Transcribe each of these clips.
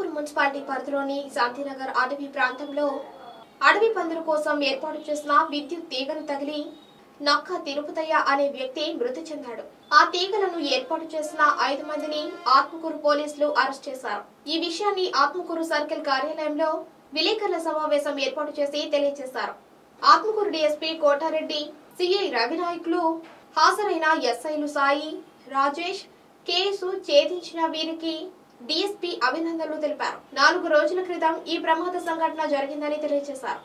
Hindupuram municipality పరిధిలోని శాంతినగర్ అడవి ప్రాంతంలో అడవి పందుల కోసం ఏర్పాటు చేసిన విద్యుత్ తీగను తగిలి నక్క తిరుపతయ్య అనే వ్యక్తి మృతి చెందాడు ఆ తీగలను ఏర్పాటు చేసిన ఐదు మందిని ఆత్మకూరు పోలీసులు అరెస్ట్ చేశారు ఈ విషయాన్ని ఆత్మకూరు సర్కిల్ కార్యాలయంలో విలేకరుల సమావేశం ఏర్పాటు చేసి తెలియజేశారు ఆత్మకూరు డీఎస్పీ కోటారెడ్డి సిఐ రవినాయకులు హాజరైన ఎస్ఐలు సాయి రాజేష్ కేసు ఛేదించిన వీరికి డీఎస్పీ అభినందనలు తెలిపారు నాలుగు రోజుల క్రితం ఈ ప్రమాద సంఘటన జరిగిందని తెలియజేశారు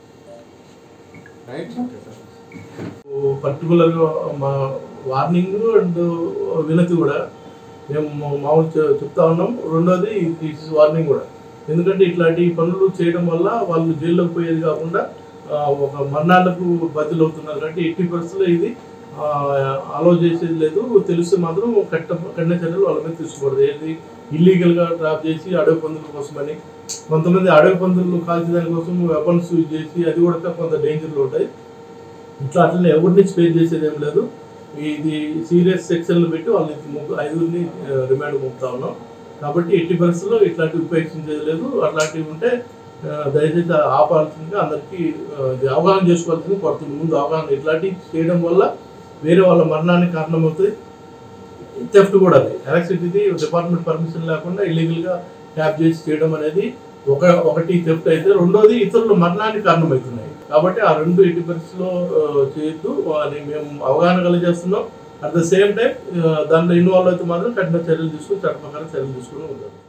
రైట్ పర్టికులర్గా మా వార్నింగ్ అండ్ వినతి కూడా మేము మామూలు చె- చెప్తా ఉన్నాం రెండోది ఇట్స్ వార్నింగ్ కూడా ఎందుకంటే ఇట్లాంటి పనులు చేయడం వల్ల వాళ్ళు జైల్లోకి పోయేది కాకుండా ఆ, ఒక మరణాలకు బదులవుతున్నారు కాబట్టి ఎట్టి పరిస్థితుల్లో ఇది అలో చేసేది లేదు తెలిస్తే మాత్రం కట్ట కఠిన చర్యలు వాళ్ళ మీద తీసుకోకూడదు ఏది ఇల్లీగల్గా ట్రాప్ చేసి అడవి పందుల కోసమని కొంతమంది అడవి పందులు కాల్చేదాని కోసం వెపన్స్ యూజ్ చేసి అది కూడా కొంత డేంజర్లు ఉంటాయి ఇట్లా అట్లనే ఎవరిని స్పేర్ చేసేది ఏం లేదు ఇది సీరియస్ సెక్షన్లు పెట్టి వాళ్ళని ముగ్గురు ఐదుగురిని రిమాండ్ పంపుతా ఉన్నాం కాబట్టి ఎట్టి పరిస్థితుల్లో ఇట్లాంటివి ఉపేక్షించేది లేదు అట్లాంటివి ఉంటే ఆ, దయచేసి ఆపాల్సిందిగా అందరికీ ఆ, ఇది అవగాహన చేసుకోవాల్సింది పడుతుంది ముందు అవగాహన ఇట్లాంటివి చేయడం వల్ల వేరే వాళ్ళ మరణానికి కారణమవుతుంది థెఫ్ట్ కూడా అది ఎలక్ట్రిసిటీది డిపార్ట్మెంట్ పర్మిషన్ లేకుండా ఇల్లీగల్గా ట్యాప్ చేసి చేయడం అనేది ఒక ఒకటి థెఫ్ట్ అయితే రెండోది ఇతరుల మరణానికి కారణమవుతున్నాయి కాబట్టి ఆ రెండు ఎట్టి పరిస్థితుల్లో ఆ, చేయొద్దు అని మేము అవగాహన కలిగజేస్తున్నాం అట్ ద సేమ్ టైం దాంట్లో ఇన్వాల్వ్ అయితే మాత్రం కఠిన చర్యలు తీసుకుని చట్ట ప్రకారం చర్యలు తీసుకుని ఉంటాం